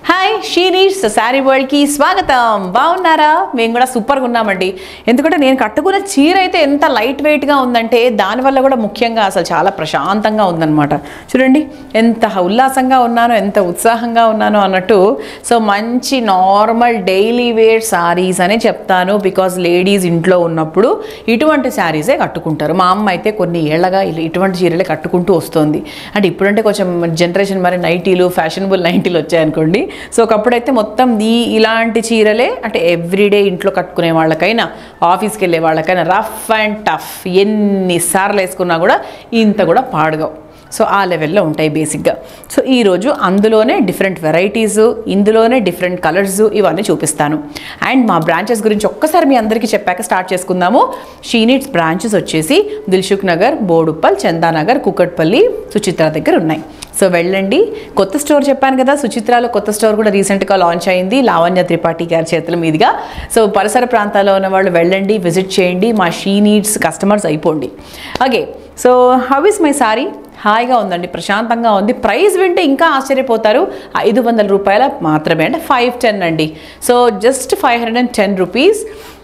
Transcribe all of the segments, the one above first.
Hi షీరీష్ sari వరల్డ్కి స్వాగతం బాగున్నారా మేము కూడా సూపర్గా ఉన్నామండి ఎందుకంటే నేను కట్టుకున్న చీర అయితే ఎంత లైట్ వెయిట్గా ఉందంటే దానివల్ల కూడా ముఖ్యంగా అసలు చాలా ప్రశాంతంగా ఉందన్నమాట చూడండి ఎంత ఉల్లాసంగా ఉన్నానో ఎంత ఉత్సాహంగా ఉన్నానో అన్నట్టు సో మంచి నార్మల్ డైలీ వేర్ సారీస్ అనే చెప్తాను బికాజ్ లేడీస్ ఇంట్లో ఉన్నప్పుడు ఇటువంటి శారీసే కట్టుకుంటారు మా అమ్మ అయితే కొన్ని ఏళ్ళగా ఇలా ఇటువంటి చీరలే కట్టుకుంటూ వస్తుంది అంటే ఇప్పుడంటే కొంచెం జనరేషన్ మరి నైటీలు ఫ్యాషనబుల్ నైటీలు వచ్చాయనుకోండి సో ఒకప్పుడైతే మొత్తం ఈ ఇలాంటి చీరలే అంటే ఎవ్రీడే ఇంట్లో కట్టుకునే వాళ్ళకైనా ఆఫీస్కి వెళ్ళే వాళ్ళకైనా రఫ్ అండ్ టఫ్ ఎన్నిసార్లు వేసుకున్నా కూడా ఇంత కూడా పాడగవు సో ఆ లెవెల్లో ఉంటాయి బేసిక్గా సో ఈరోజు అందులోనే డిఫరెంట్ వెరైటీస్ ఇందులోనే డిఫరెంట్ కలర్స్ ఇవన్నీ చూపిస్తాను అండ్ మా బ్రాంచెస్ గురించి ఒక్కసారి మీ అందరికీ చెప్పాక స్టార్ట్ చేసుకుందాము షీనిట్స్ బ్రాంచెస్ వచ్చేసి దిల్సుఖ్ నగర్ బోడుప్పల్ చందానగర్ కుకట్పల్లి సుచిత్ర దగ్గర ఉన్నాయి సో వెళ్ళండి కొత్త స్టోర్ చెప్పాను కదా సుచిత్రాలో కొత్త స్టోర్ కూడా రీసెంట్గా లాంచ్ అయింది లావణ్య త్రిపాఠి గారి చేతుల మీదుగా సో పరిసర ప్రాంతాల్లో ఉన్న వాళ్ళు వెళ్ళండి విజిట్ చేయండి మా షీ నీడ్స్ కస్టమర్స్ అయిపోండి okay so how is my sari హాయిగా ఉందండి ప్రశాంతంగా ఉంది ప్రైస్ వింటే ఇంకా ఆశ్చర్యపోతారు ఐదు వందల రూపాయల మాత్రమే అంటే ఫైవ్ టెన్ అండి so just five hundred and ten rupees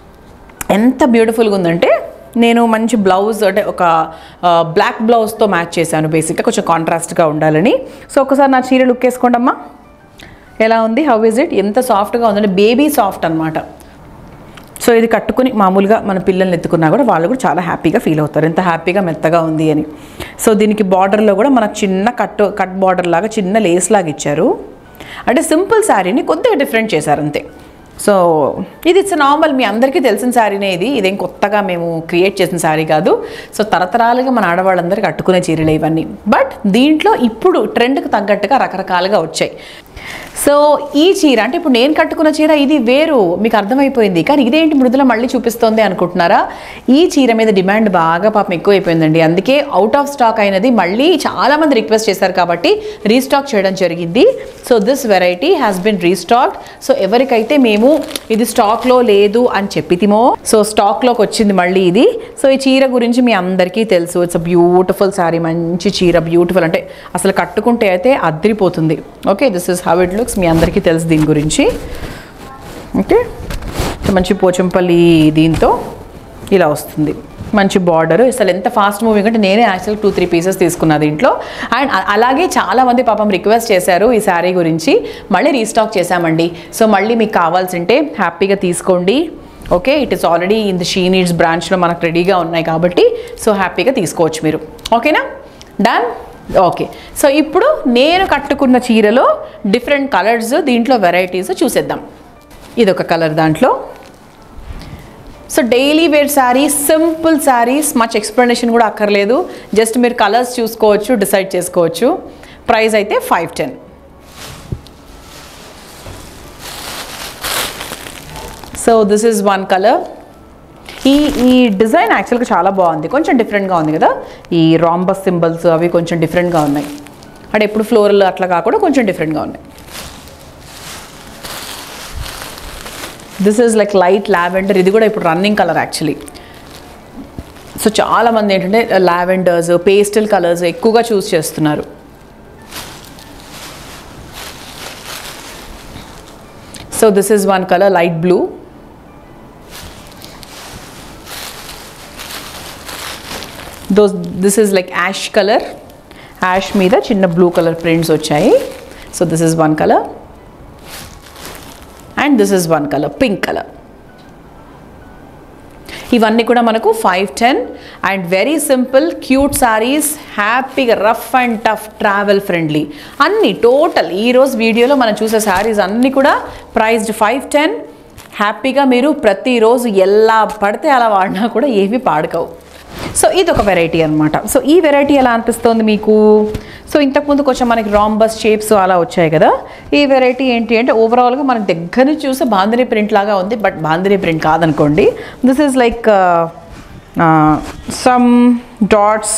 ఎంత బ్యూటిఫుల్గా ఉందంటే నేను మంచి బ్లౌజ్ అంటే ఒక బ్లాక్ బ్లౌజ్తో మ్యాచ్ చేశాను బేసిక్గా కొంచెం కాంట్రాస్ట్గా ఉండాలని సో ఒకసారి నా చీర లుక్ వేసుకోండి అమ్మా ఎలా ఉంది హౌ ఇస్ ఇట్ ఎంత సాఫ్ట్గా ఉందంటే బేబీ సాఫ్ట్ అనమాట సో ఇది కట్టుకుని మామూలుగా మన పిల్లల్ని ఎత్తుకున్నా కూడా వాళ్ళు కూడా చాలా హ్యాపీగా ఫీల్ అవుతారు ఎంత హ్యాపీగా మెత్తగా ఉంది అని సో దీనికి బార్డర్లో కూడా మనకు చిన్న కట్ కట్ బార్డర్ లాగా చిన్న లేస్ లాగా ఇచ్చారు అంటే సింపుల్ శారీని కొద్దిగా డిఫరెంట్ చేశారు అంతే సో ఇది ఇట్స్ నార్మల్ మీ అందరికీ తెలిసిన శారీనే ఇది ఇదేం కొత్తగా మేము క్రియేట్ చేసిన శారీ కాదు సో తరతరాలుగా మన ఆడవాళ్ళందరూ కట్టుకునే చీరలే ఇవన్నీ బట్ దీంట్లో ఇప్పుడు ట్రెండ్కి తగ్గట్టుగా రకరకాలుగా వచ్చాయి సో ఈ చీర అంటే ఇప్పుడు నేను కట్టుకున్న చీర ఇది వేరు మీకు అర్థమైపోయింది కానీ ఇదేంటి మృదుల మళ్ళీ చూపిస్తోంది అనుకుంటున్నారా ఈ చీర మీద డిమాండ్ బాగా పాపం ఎక్కువైపోయిందండి అందుకే అవుట్ ఆఫ్ స్టాక్ అయినది మళ్ళీ చాలామంది రిక్వెస్ట్ చేశారు కాబట్టి రీస్టాక్ చేయడం జరిగింది so this variety has been restocked so ఎవరికైతే మేము ఇది స్టాక్లో లేదు అని చెప్పితిమో సో స్టాక్లోకి వచ్చింది మళ్ళీ ఇది సో ఈ చీర గురించి మీ అందరికీ తెలుసు ఇట్స్ అ బ్యూటిఫుల్ శారీ మంచి చీర బ్యూటిఫుల్ అంటే అసలు కట్టుకుంటే అయితే అద్దరిపోతుంది okay this is how it looks మీ అందరికీ తెలుసు దీని గురించి ఓకే సో మంచి పోచంపల్లి దీంతో ఇలా వస్తుంది మంచి బార్డర్ అసలు ఎంత ఫాస్ట్ మూవింగ్ అంటే నేనే యాక్చువల్ టూ త్రీ పీసెస్ తీసుకున్నా దీంట్లో అండ్ అ- అలాగే చాలామంది పాపం రిక్వెస్ట్ చేశారు ఈ శారీ గురించి మళ్ళీ రీస్టాక్ చేశామండి సో మళ్ళీ మీకు కావాల్సింటే హ్యాపీగా తీసుకోండి okay it is already in the She Needs బ్రాంచ్లో మనకు రెడీగా ఉన్నాయి కాబట్టి సో హ్యాపీగా తీసుకోవచ్చు మీరు ఓకేనా డన్ ఓకే సో ఇప్పుడు నేను కట్టుకున్న చీరలో డిఫరెంట్ కలర్స్ దీంట్లో వెరైటీస్ చూసేద్దాం ఇది ఒక కలర్ దాంట్లో so daily wear saris simple saris much explanation కూడా అక్కర్లేదు జస్ట్ మీరు కలర్స్ చూసుకోవచ్చు డిసైడ్ చేసుకోవచ్చు ప్రైస్ అయితే five ten so this is one colour ఈ ఈ డిజైన్ యాక్చువల్గా చాలా బాగుంది కొంచెం డిఫరెంట్గా ఉంది కదా ఈ రాంబస్ సింబల్స్ అవి కొంచెం డిఫరెంట్గా ఉన్నాయి అంటే ఎప్పుడు ఫ్లోరల్ అట్లా కాకుండా కొంచెం డిఫరెంట్గా ఉన్నాయి this is like light lavender ఇది కూడా ఇప్పుడు రన్నింగ్ కలర్ యాక్చువల్లీ సో చాలామంది ఏంటంటే లావెండర్స్ పేస్టల్ కలర్స్ ఎక్కువగా చూస్ చేస్తున్నారు so this is one colour light blue those this is like ash colour ash మీద చిన్న బ్లూ కలర్ ప్రింట్స్ వచ్చాయి so this is one colour and this is one colour pink colour ఇవన్నీ కూడా మనకు five ten and very simple cute saris హ్యాపీగా rough and tough travel friendly అన్ని total ఈరోజు వీడియోలో మనం చూసే శారీస్ అన్నీ కూడా ప్రైస్డ్ ఫైవ్ టెన్ హ్యాపీగా మీరు ప్రతిరోజు ఎలా పడితే అలా వాడినా కూడా ఏవి పాడుకోవు సో ఇది ఒక వెరైటీ అనమాట సో ఈ వెరైటీ ఎలా అనిపిస్తుంది మీకు సో ఇంతకుముందు కొంచెం మనకి రాంబస్ షేప్స్ అలా వచ్చాయి కదా ఈ వెరైటీ ఏంటి అంటే ఓవరాల్గా మనకి దగ్గర నుంచి చూస్తే బాందిని ప్రింట్ లాగా ఉంది బట్ బాందిని ప్రింట్ కాదనుకోండి this is like some dots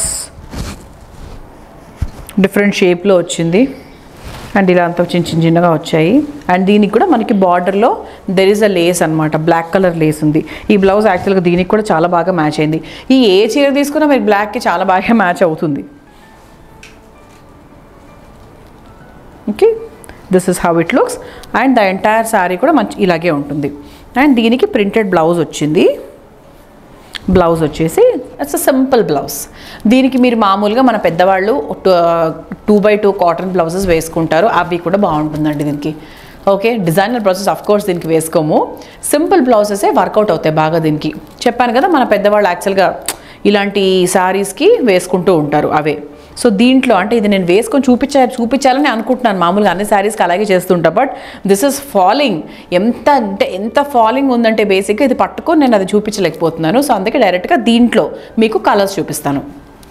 different షేప్లో వచ్చింది అండ్ ఇలా అంతా చిన్న చిన్న చిన్నగా వచ్చాయి అండ్ దీనికి కూడా మనకి బార్డర్లో దెర్ ఇస్ అ లేస్ అనమాట బ్లాక్ కలర్ లేస్ ఉంది ఈ బ్లౌజ్ యాక్చువల్గా దీనికి కూడా చాలా బాగా మ్యాచ్ అయింది ఈ ఏ చీర తీసుకున్నా మీరు బ్లాక్కి చాలా బాగా మ్యాచ్ అవుతుంది okay this is how it looks and the entire sari కూడా మంచి ఇలాగే ఉంటుంది అండ్ దీనికి ప్రింటెడ్ బ్లౌజ్ వచ్చింది బ్లౌజ్ వచ్చేసి ఇట్స్ అ సింపుల్ బ్లౌజ్ దీనికి మీరు మామూలుగా మన పెద్దవాళ్ళు two by two cotton blouses వేసుకుంటారు అవి కూడా బాగుంటుందండి దీనికి okay designer blouses of course దీనికి వేసుకోము సింపుల్ బ్లౌజెసే వర్కౌట్ అవుతాయి బాగా దీనికి చెప్పాను కదా మన పెద్దవాళ్ళు యాక్చువల్గా ఇలాంటి శారీస్కి వేసుకుంటూ ఉంటారు అవే సో దీంట్లో అంటే ఇది నేను వేసుకొని చూపించా చూపించాలని అనుకుంటున్నాను మామూలుగా అన్ని శారీస్కి అలాగే చేస్తుంటా బట్ దిస్ ఇస్ ఫాలింగ్ ఎంత అంటే ఎంత ఫాలింగ్ ఉందంటే బేసిక్గా ఇది పట్టుకొని నేను అది చూపించలేకపోతున్నాను సో అందుకే డైరెక్ట్గా దీంట్లో మీకు కలర్స్ చూపిస్తాను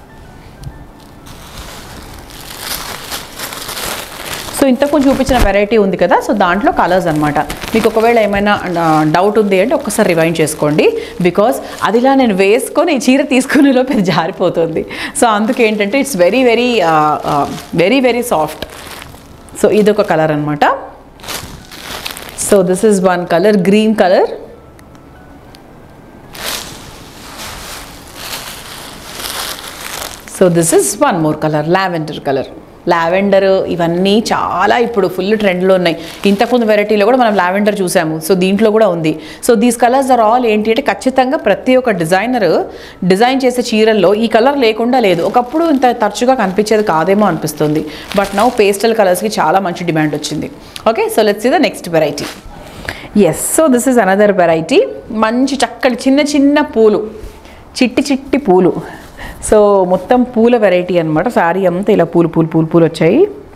సో ఇంతకు చూపించిన వెరైటీ ఉంది కదా సో దాంట్లో కలర్స్ అనమాట మీకు ఒకవేళ ఏమైనా డౌట్ ఉంది అంటే ఒక్కసారి రివైండ్ చేసుకోండి బికాస్ అదిలా నేను వేసుకొని ఈ చీర తీసుకునేలో పెద్ద జారిపోతుంది సో అందుకే ఏంటంటే it's very very very very soft so ఇదొక కలర్ అనమాట so this is one colour green colour so this is one more colour lavender colour lavender ఇవన్నీ చాలా ఇప్పుడు ఫుల్ ట్రెండ్లో ఉన్నాయి ఇంతకుముందు వెరైటీలో కూడా మనం లావెండర్ చూసాము సో దీంట్లో కూడా ఉంది so these colours are all ఏంటి అంటే ఖచ్చితంగా ప్రతి ఒక్క డిజైనర్ డిజైన్ చేసే చీరల్లో ఈ కలర్ లేకుండా లేదు ఒకప్పుడు ఇంత తరచుగా కనిపించేది కాదేమో అనిపిస్తుంది బట్ నౌ పేస్టల్ కలర్స్కి చాలా మంచి డిమాండ్ వచ్చింది okay so let's the the next variety yes so this is another variety మంచి చక్కటి చిన్న చిన్న పూలు చిట్టి చిట్టి పూలు సో మొత్తం పూల వెరైటీ అనమాట శారీ అంతా ఇలా పూలు పూలు పూలు పూలు వచ్చాయి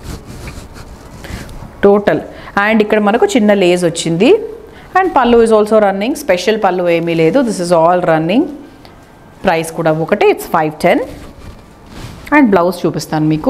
టోటల్ అండ్ ఇక్కడ మనకు చిన్న లేజ్ వచ్చింది అండ్ పళ్ళు ఇస్ ఆల్సో రన్నింగ్ స్పెషల్ పళ్ళు ఏమీ లేదు this is all running price కూడా ఒకటే it's five ten and blouse చూపిస్తాను మీకు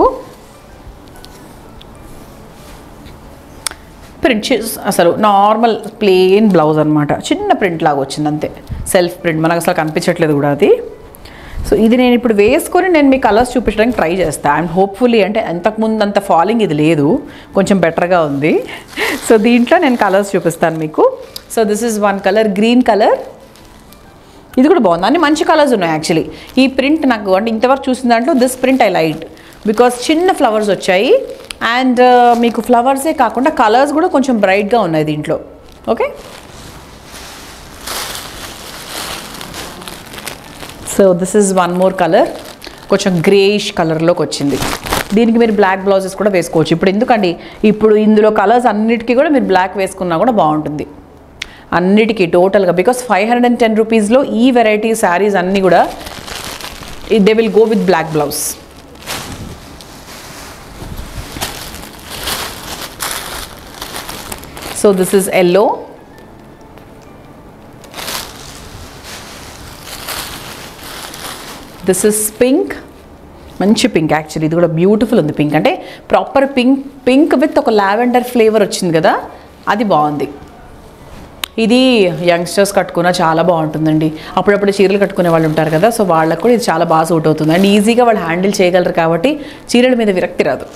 ప్రింట్ అసలు నార్మల్ ప్లెయిన్ బ్లౌజ్ అనమాట చిన్న ప్రింట్ లాగా వచ్చింది అంతే సెల్ఫ్ ప్రింట్ మనకు అసలు కనిపించట్లేదు కూడా అది సో ఇది నేను ఇప్పుడు వేసుకొని నేను మీ కలర్స్ చూపించడానికి ట్రై చేస్తాను అండ్ హోప్ఫుల్లీ అంటే అంతకుముందు అంత ఫాలింగ్ ఇది లేదు కొంచెం బెటర్గా ఉంది సో దీంట్లో నేను కలర్స్ చూపిస్తాను మీకు so this is one colour green colour ఇది కూడా బాగుంది అన్ని మంచి కలర్స్ ఉన్నాయి యాక్చువల్లీ ఈ ప్రింట్ నాకు అంటే ఇంతవరకు చూసిన దాంట్లో this print I like because చిన్న ఫ్లవర్స్ వచ్చాయి అండ్ మీకు ఫ్లవర్సే కాకుండా కలర్స్ కూడా కొంచెం బ్రైట్గా ఉన్నాయి దీంట్లో okay so this is one more colour కొంచెం గ్రేయిష్ కలర్లోకి వచ్చింది దీనికి మీరు బ్లాక్ బ్లౌజెస్ కూడా వేసుకోవచ్చు ఇప్పుడు ఎందుకండి ఇప్పుడు ఇందులో కలర్స్ అన్నిటికీ కూడా మీరు బ్లాక్ వేసుకున్నా కూడా బాగుంటుంది అన్నిటికీ టోటల్గా because five hundred and ten రూపీస్లో ఈ వెరైటీ శారీస్ అన్నీ కూడా they will go with black blouse so this is yellow this is pink మంచి పింక్ యాక్చువల్లీ ఇది కూడా బ్యూటిఫుల్ ఉంది పింక్ అంటే ప్రాపర్ పింక్ పింక్ విత్ ఒక లావెండర్ ఫ్లేవర్ వచ్చింది కదా అది బాగుంది ఇది యంగ్స్టర్స్ కట్టుకున్న చాలా బాగుంటుందండి అప్పుడప్పుడు చీరలు కట్టుకునే వాళ్ళు ఉంటారు కదా సో వాళ్ళకు కూడా ఇది చాలా బాగా సూట్ అవుతుంది అండ్ ఈజీగా వాళ్ళు హ్యాండిల్ చేయగలరు కాబట్టి చీరల మీద విరక్తి రాదు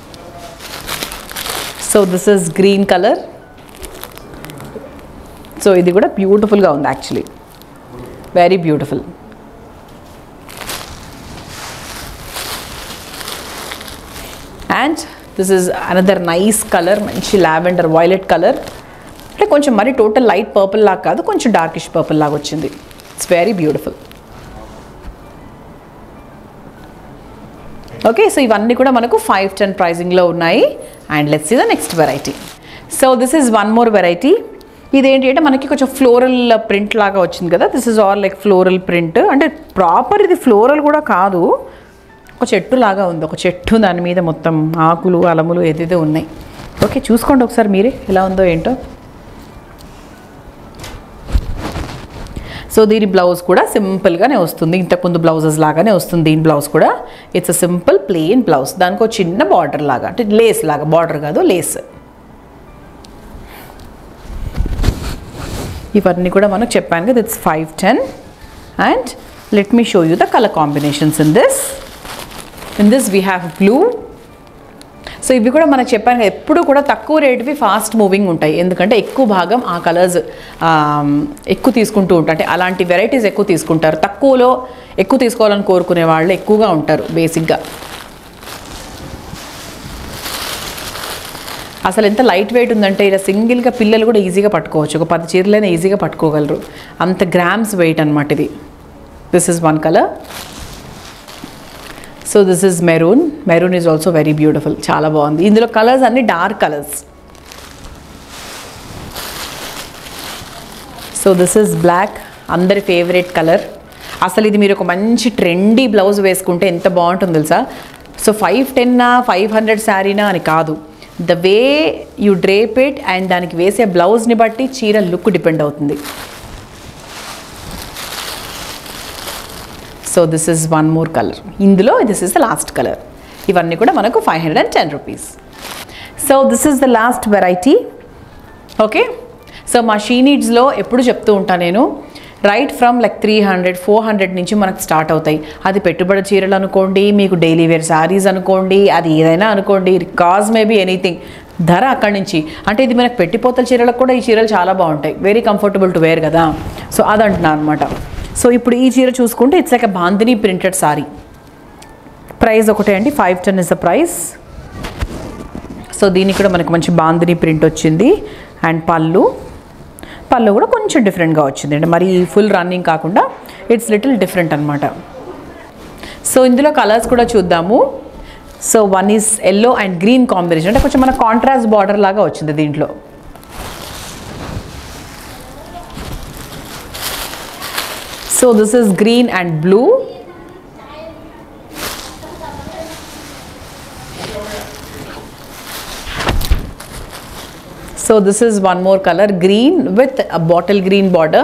so this is green colour so ఇది కూడా బ్యూటిఫుల్గా ఉంది actually very beautiful and this is another nice colour మంచి లావెండర్ వైలెట్ కలర్ అంటే కొంచెం మరి టోటల్ లైట్ పర్పుల్ లాగా కాదు కొంచెం డార్కిష్ పర్పుల్ లాగా వచ్చింది it's very beautiful okay so ఇవన్నీ కూడా మనకు ఫైవ్ టెన్ ప్రైజింగ్లో ఉన్నాయి and let's the next variety so this is one more variety ఇదేంటి అంటే మనకి కొంచెం ఫ్లోరల్ ప్రింట్ లాగా వచ్చింది కదా this is all like floral print అంటే ప్రాపర్ ఇది ఫ్లోరల్ కూడా కాదు ఒక చెట్టు లాగా ఉంది ఒక చెట్టు దాని మీద మొత్తం ఆకులు అలములు ఏదేదో ఉన్నాయి ఓకే చూసుకోండి ఒకసారి మీరే ఎలా ఉందో ఏంటో సో దీని బ్లౌజ్ కూడా సింపుల్గానే వస్తుంది ఇంతకుముందు బ్లౌజెస్ లాగానే వస్తుంది దీని బ్లౌజ్ కూడా it's a simple plain blouse దానికి ఒక చిన్న బార్డర్ లాగా అంటే లేస్ లాగా బార్డర్ కాదు లేస్ ఇవన్నీ కూడా మనకు చెప్పాను కదా it's five ten and let me show you the colour combinations in this in this we have blue so ఇవి కూడా మనకు చెప్పాను కదా ఎప్పుడు కూడా తక్కువ రేటువి ఫాస్ట్ మూవింగ్ ఉంటాయి ఎందుకంటే ఎక్కువ భాగం ఆ కలర్స్ ఎక్కువ తీసుకుంటూ ఉంటారు అంటే అలాంటి వెరైటీస్ ఎక్కువ తీసుకుంటారు తక్కువలో ఎక్కువ తీసుకోవాలని కోరుకునే వాళ్ళు ఎక్కువగా ఉంటారు బేసిక్గా అసలు ఎంత లైట్ వెయిట్ ఉందంటే ఇలా సింగిల్గా పిల్లలు కూడా ఈజీగా పట్టుకోవచ్చు ఒక పది చీరలైనా ఈజీగా పట్టుకోగలరు అంత గ్రామ్స్ వెయిట్ అనమాట ఇది this is one colour so this is maroon maroon is also very beautiful చాలా బాగుంది ఇందులో కలర్స్ అన్ని dark colours so this is black అందరి ఫేవరెట్ కలర్ అసలు ఇది మీరు ఒక మంచి ట్రెండీ బ్లౌజ్ వేసుకుంటే ఎంత బాగుంటుందో తెలుసా సో ఫైవ్ టెన్నా ఫైవ్ హండ్రెడ్ శారీనా అని కాదు the way you drape it and దానికి వేసే బ్లౌజ్ని బట్టి చీర లుక్ డిపెండ్ అవుతుంది so this is one more colour ఇందులో this is the last colour ఇవన్నీ కూడా మనకు five hundred and ten rupees so this is the last variety okay so మా షీ నీడ్స్లో ఎప్పుడు చెప్తూ ఉంటాను నేను right from like three hundred four hundred నుంచి మనకు స్టార్ట్ అవుతాయి అది పెట్టుబడి చీరలు అనుకోండి మీకు డైలీ వేర్ శారీస్ అనుకోండి అది ఏదైనా అనుకోండి కాజ్ మేబీ ఎనీథింగ్ ధర అక్కడి నుంచి అంటే ఇది మనకు పెట్టిపోతల చీరలకు కూడా ఈ చీరలు చాలా బాగుంటాయి వెరీ కంఫర్టబుల్ టు వేర్ కదా సో అది అంటున్నాను అనమాట సో ఇప్పుడు ఈ చీర చూసుకుంటే it's like bandhani printed sari price ఒకటే అండి five ten is the price so దీనికి కూడా మనకు మంచి బాందిని ప్రింట్ వచ్చింది అండ్ పళ్ళు పళ్ళు కూడా కొంచెం డిఫరెంట్గా వచ్చింది అంటే మరి ఫుల్ రన్నింగ్ కాకుండా ఇట్స్ లిటిల్ డిఫరెంట్ అనమాట సో ఇందులో కలర్స్ కూడా చూద్దాము so one is yellow and green combination అంటే కొంచెం మన కాంట్రాస్ట్ బార్డర్ లాగా వచ్చింది దీంట్లో so this is green and blue So this is one more color green with a bottle green border.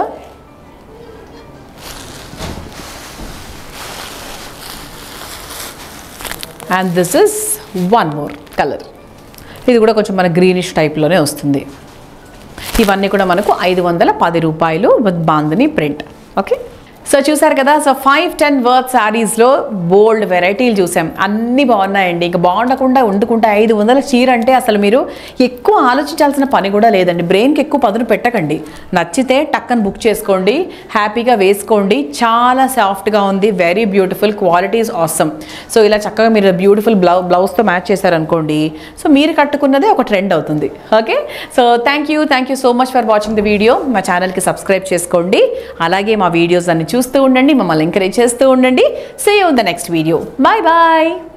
And this is one more colour ఇది కూడా కొంచెం మన గ్రీనిష్ టైప్లోనే వస్తుంది ఇవన్నీ కూడా మనకు ఐదు వందల పది రూపాయలు with bandhani print okay so చూసారు కదా సో ఫైవ్ టెన్ వర్త్ శారీస్లో బోల్డ్ వెరైటీలు చూసాం అన్నీ బాగున్నాయండి ఇంకా బాగుండకుండా వండుకుంటే ఐదు వందల చీర అంటే అసలు మీరు ఎక్కువ ఆలోచించాల్సిన పని కూడా లేదండి బ్రెయిన్కి ఎక్కువ పదును పెట్టకండి నచ్చితే టక్కన బుక్ చేసుకోండి హ్యాపీగా వేసుకోండి చాలా సాఫ్ట్గా ఉంది very beautiful quality is awesome so ఇలా చక్కగా మీరు బ్యూటిఫుల్ బ్లౌ బ్లౌజ్తో మ్యాచ్ చేశారనుకోండి సో మీరు కట్టుకున్నదే ఒక ట్రెండ్ అవుతుంది okay so thank you thank you so much for watching the video మా ఛానల్కి సబ్స్క్రైబ్ చేసుకోండి అలాగే మా వీడియోస్ అన్ని చూస్తూ ఉండండి మమ్మల్ని ఎంకరేజ్ చేస్తూ ఉండండి see you the next video bye bye